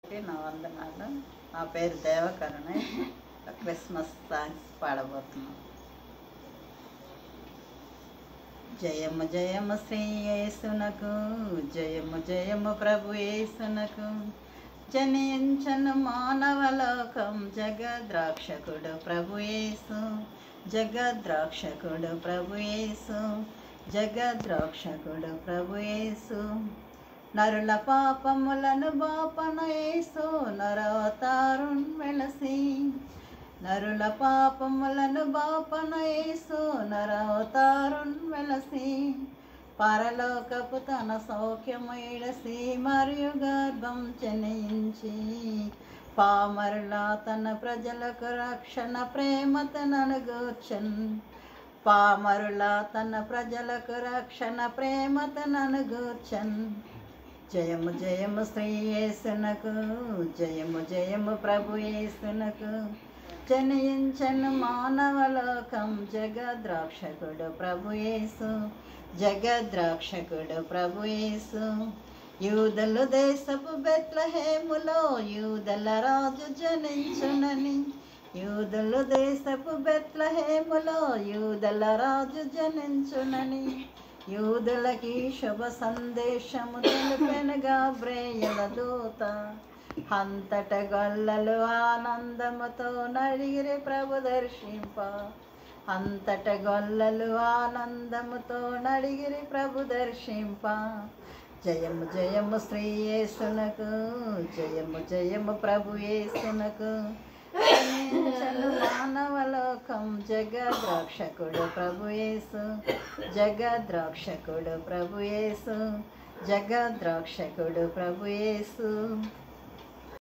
అందరికీ నా వందనాలు నా పేరు దేవకరుణ క్రిస్మస్ సాంగ్స్ పాడబోతున్నాం జయము జయము శ్రీ యేసునకు జయము జయము ప్రభు యేసునకు జనించను మానవలోకం జగద్రాక్షకుడు ప్రభు యేసు జగద్రాక్షకుడు ప్రభు యేసు జగద్రాక్షకుడు ప్రభు యేసు నరుల పాపములను బాపన యేసు నరవతారుణ్ వెలసి నరుల పాపములను బాపన యేసు నరవతారుణ్ వెలసి పరలోకపు తన సౌఖ్యము ఇడసి మరియు గర్భం చెనయించి పామరుల తన ప్రజలకు రక్షణ ప్రేమ తనను గూర్చన్ పామరుల తన ప్రజలకు రక్షణ ప్రేమ తనను గూర్చన్ జయము జయము శ్రీ యేసునకు జయము జయము ప్రభు యేసునకు జనయించను మానవలోకం జగద్రాక్షకుడు ప్రభు యేసు జగద్రాక్షకుడు ప్రభు యేసు యూదలు దేశపు బెత్లహేములో యూదల రాజు జనించునని యూదులు దేశపు బెత్లహేములో యూదల రాజు జనించునని యూదులకి శుభ సందేశము తెలిపెనగా బ్రేయల దూత అంతట గొల్లలు ఆనందముతో నడిగిరి ప్రభు దర్శింప అంతట గొల్లలు ఆనందముతో నడిగిరి ప్రభు దర్శింప జయము జయము శ్రీ యేసునకు జయము జయము ప్రభు యేసునకు జనించను మానవలోకం జగద్రాక్షకుడు ప్రభు యేసు జగద్రాక్షకుడు ప్రభు యేసు జగద్రాక్షకుడు ప్రభు యేసు